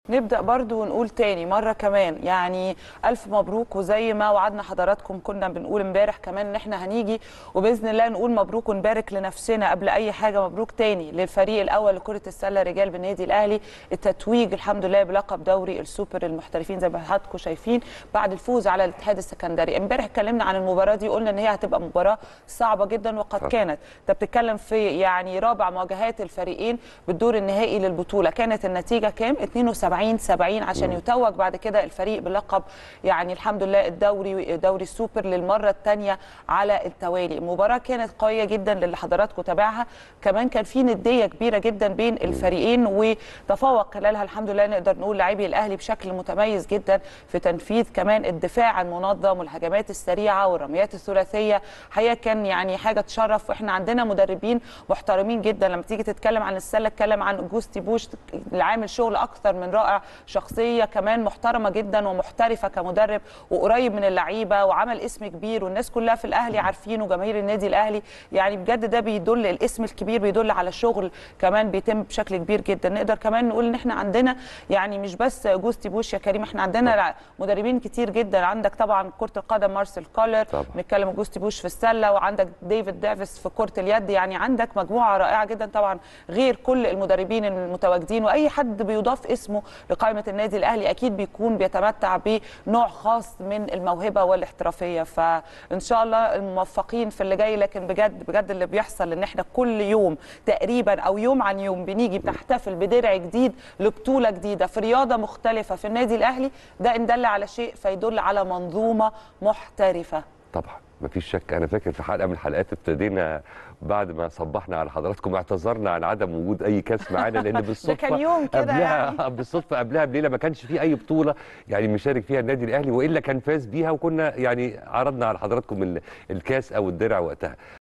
نبدأ برضو ونقول تاني مرة كمان يعني ألف مبروك وزي ما وعدنا حضراتكم كنا بنقول امبارح كمان إن احنا هنيجي وبإذن الله نقول مبروك ونبارك لنفسنا قبل أي حاجة مبروك تاني للفريق الأول لكرة السلة رجال بالنادي الأهلي التتويج الحمد لله بلقب دوري السوبر المحترفين زي ما حضراتكم شايفين بعد الفوز على الاتحاد السكندري امبارح اتكلمنا عن المباراة دي قلنا إن هي هتبقى مباراة صعبة جدا وقد طبعا. كانت انت بتتكلم في يعني رابع مواجهات الفريقين بالدور النهائي للبطولة كانت النتيجة كام 72 70 عشان يتوج بعد كده الفريق بلقب يعني الحمد لله الدوري دوري السوبر للمره الثانيه على التوالي المباراه كانت قويه جدا للي حضراتكم تابعها كمان كان في نديه كبيره جدا بين الفريقين وتفوق خلالها الحمد لله نقدر نقول لاعبي الاهلي بشكل متميز جدا في تنفيذ كمان الدفاع المنظم والهجمات السريعه والرميات الثلاثيه حقيقه كان يعني حاجه تشرف واحنا عندنا مدربين محترمين جدا لما تيجي تتكلم عن السله اتكلم عن جوستي بوش اللي عامل شغل اكثر من رائع شخصيه كمان محترمه جدا ومحترفه كمدرب وقريب من اللعيبه وعمل اسم كبير والناس كلها في الاهلي عارفينه جماهير النادي الاهلي يعني بجد ده بيدل الاسم الكبير بيدل على شغل كمان بيتم بشكل كبير جدا نقدر كمان نقول ان احنا عندنا يعني مش بس جوستي بوش يا كريم احنا عندنا مدربين كتير جدا عندك طبعا كره القدم مارسيل كولر طبعا. بنتكلم جوستي بوش في السله وعندك ديفيد ديفيس في كره اليد يعني عندك مجموعه رائعه جدا طبعا غير كل المدربين المتواجدين واي حد بيضاف اسمه لقائمه النادي الاهلي اكيد بيكون بيتمتع بنوع خاص من الموهبه والاحترافيه فان شاء الله الموفقين في اللي جاي لكن بجد بجد اللي بيحصل ان احنا كل يوم تقريبا او يوم عن يوم بنيجي بنحتفل بدرع جديد لبطوله جديده في رياضه مختلفه في النادي الاهلي ده ان دل على شيء فيدل على منظومه محترفه طبعا مفيش شك انا فاكر في حلقه من الحلقات ابتدينا بعد ما صبحنا على حضراتكم اعتذرنا عن عدم وجود اي كاس معانا لان بالصدفه كان يوم كده قبلها يعني. بالصدفه قبلها بليله ما كانش في اي بطوله يعني مشارك فيها النادي الاهلي والا كان فاز بيها وكنا يعني عرضنا على حضراتكم ال- الكاس او الدرع وقتها